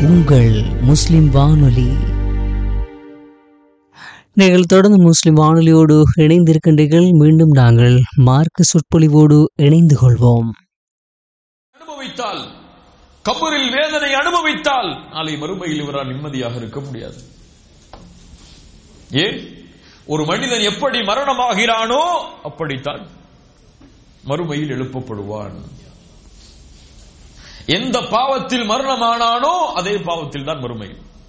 உங்கள் முஸ்லிம் வானொலி நீங்கள் தொடர்ந்து முஸ்லிம் வானொலியோடு இணைந்திருக்கின்றீர்கள் மீண்டும் நாங்கள் மார்க்க சொற்பொழிவோடு இணைந்து கொள்வோம் அனுபவித்தால் கபரில் வேதனை அனுபவித்தால் நாளை மறுமையில் இவரால் நிம்மதியாக இருக்க முடியாது ஏன் ஒரு மனிதன் எப்படி மரணமாகிறானோ அப்படித்தான் மறுமையில் எழுப்பப்படுவான் எந்த பாவத்தில் மரணமானானோ அதே பாவத்தில் தான் மறுமை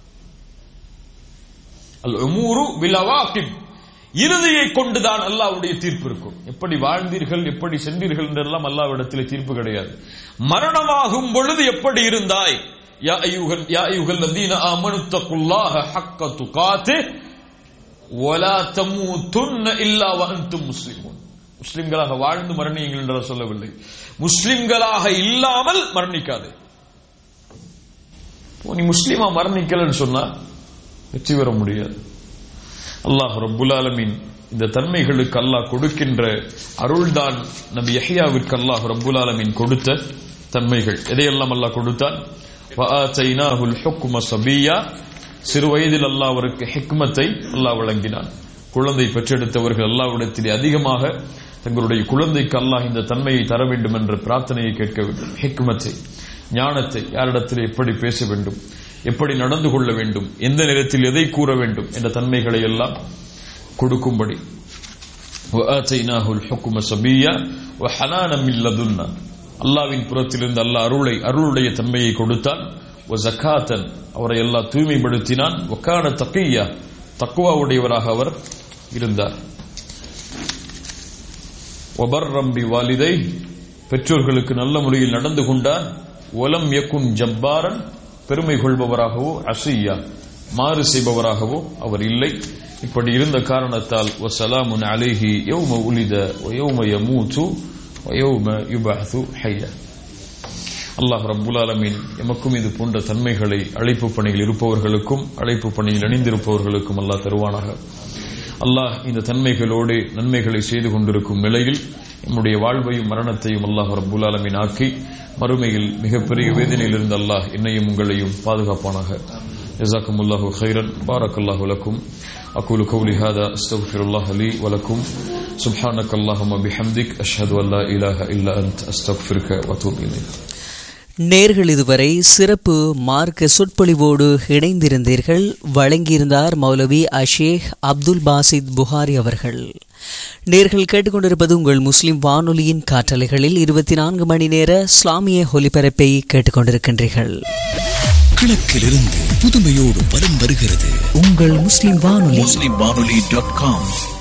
அல் உமூரு பில் அவாகிப் இறுதியை கொண்டுதான் அல்லாஹ்வுடைய தீர்ப்பு இருக்கும் எப்படி வாழ்ந்தீர்கள் எப்படி சென்றீர்கள் என்றெல்லாம் அல்லாஹ்விடத்தில் தீர்ப்பு கிடையாது மரணமாகும் பொழுது எப்படி இருந்தாய் யா அய்யுகல் யா அய்யுகல் லதீன ஆமனு தக்குல்லாஹ ஹக்க துகாத்தே வலா தமூதுன்ன இல்லா வஅன்தும் முஸ்லிமூன் முஸ்லிம்களாக வாழ்ந்து மரணியுங்கள் என்று சொல்லவில்லை முஸ்லிம்களாக இல்லாமல் மரணிக்காது நீ முஸ்லிமா மரணிக்கலன்னு சொன்னா வெற்றி பெற முடியாது அல்லாஹ் ரப்புல் ஆலமீன் இந்த தன்மைகளுக்கு அல்லாஹ் கொடுக்கின்ற அருள்தான் நபி யஹ்யாவிற்கு அல்லாஹ் ரப்புல் ஆலமீன் கொடுத்த தன்மைகள் எதையெல்லாம் அல்லாஹ் கொடுத்தான் வஆதைனாஹுல் ஹுக்ம சபியா சிறு வயதில் அல்லாஹ் அவருக்கு ஹிக்மத்தை அல்லாஹ் வழங்கினான் குழந்தை பெற்றெடுத்தவர்கள் அல்லாஹ்விடத்திலே அதிகமாக தங்களுடைய குழந்தைக்கு அல்லாஹ் இந்த தன்மையை தர வேண்டும் என்ற பிரார்த்தனையை கேட்க வேண்டும் ஹிக்மத்தை ஞானத்தை யாரிடத்தில் எப்படி பேச வேண்டும் எப்படி நடந்து கொள்ள வேண்டும் எந்த நேரத்தில் எதை கூற வேண்டும் என்ற தன்மைகளை எல்லாம் கொடுக்கும்படி அல்லாவின் புறத்திலிருந்து அல்லாஹ் அருளை அருளுடைய தன்மையை கொடுத்தான் ஜக்காத்தன் அவரை எல்லாம் தூய்மைப்படுத்தினான் ஒக்கான தக்கையா தக்குவாவுடையவராக அவர் இருந்தார் ஒபர் ரம்பி வாலிதை பெற்றோர்களுக்கு நல்ல முறையில் நடந்து கொண்டார் ஒலம் யக்குன் ஜப்பாரன் பெருமை கொள்பவராகவோ அசையா மாறு செய்பவராகவோ அவர் இல்லை இப்படி இருந்த காரணத்தால் வசலாமுன் அலேஹி யௌம உலித வயோம யமூத்து வயோம யுபஹு ஹையா அல்லாஹ் ரப்புல் ஆலமீன் எமக்கும் இது போன்ற தன்மைகளை அழைப்பு பணியில் இருப்பவர்களுக்கும் அழைப்பு பணியில் இணைந்திருப்பவர்களுக்கும் அல்லாஹ் தருவானாக அல்லாஹ் இந்த தன்மைகளோடு நன்மைகளை செய்து கொண்டிருக்கும் நிலையில் நம்முடைய வாழ்வையும் மரணத்தையும் அல்லாஹ் ரப்புல் ஆலமீன் ஆக்கி மறுமையில் மிகப்பெரிய வேதனையில் இருந்த அல்லாஹ் என்னையும் உங்களையும் பாதுகாப்பானாக جزاكم الله خيرا بارك الله لكم أقول قولي هذا أستغفر الله لي ولكم سبحانك اللهم بحمدك أشهد أن لا إله إلا أنت أستغفرك وأتوب إليك நேர்கள் இதுவரை சிறப்பு மார்க்க சொற்பொழிவோடு இணைந்திருந்தீர்கள் வழங்கியிருந்தார் மௌலவி அஷேக் அப்துல் பாசித் புகாரி அவர்கள் நேர்கள் கேட்டுக்கொண்டிருப்பது உங்கள் முஸ்லிம் வானொலியின் காற்றலைகளில் இருபத்தி நான்கு மணி நேர இஸ்லாமிய ஒலிபரப்பை கேட்டுக்கொண்டிருக்கின்றீர்கள் கிழக்கிலிருந்து புதுமையோடு வலம் வருகிறது உங்கள் முஸ்லிம் வானொலி முஸ்லிம் வானொலி டாட் காம்